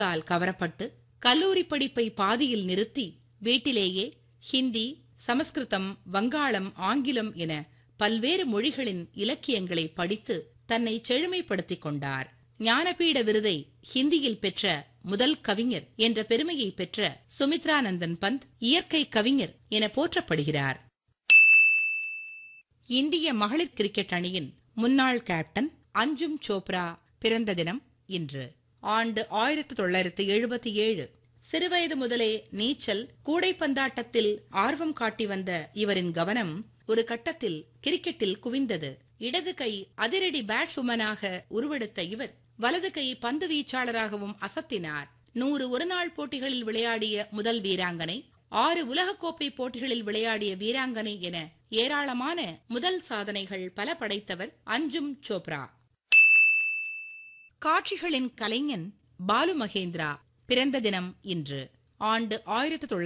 தால் கவரப்பட்டு கல்லூரி படிப்பை பாதியில் நிறுத்தி வீட்டிலேயே ஹிந்தி சமஸ்கிருதம் வங்காளம் ஆங்கிலம் என பல்வேறு மொழிகளின் இலக்கியங்களை படித்து தன்னை செழுமைப்படுத்திக் கொண்டார் ஞானபீட விருதை ஹிந்தியில் பெற்ற முதல் கவிஞர் என்ற பெருமையை பெற்ற சுமித்ரானந்தன் பந்த் இயற்கை கவிஞர் என போற்றப்படுகிறார் இந்திய மகளிர் கிரிக்கெட் அணியின் முன்னாள் கேப்டன் அஞ்சும் சோப்ரா பிறந்த தினம் இன்று ஆண்டு ஆயிரத்தி தொள்ளாயிரத்தி எழுபத்தி ஏழு சிறுவயது முதலே நீச்சல் கூடைப்பந்தாட்டத்தில் ஆர்வம் காட்டி வந்த இவரின் கவனம் ஒரு கட்டத்தில் கிரிக்கெட்டில் குவிந்தது இடது கை அதிரடி பேட்ஸ்வுமனாக உருவெடுத்த இவர் வலது கை பந்து வீச்சாளராகவும் அசத்தினார் நூறு ஒருநாள் போட்டிகளில் விளையாடிய முதல் வீராங்கனை ஆறு உலகக்கோப்பை போட்டிகளில் விளையாடிய வீராங்கனை என ஏராளமான முதல் சாதனைகள் பல படைத்தவர் அஞ்சும் சோப்ரா காட்சிகளின் கலைஞன் பாலு மகேந்திரா பிறந்த தினம் இன்று ஆண்டு ஆயிரத்தி தொள்ளாயிரத்தி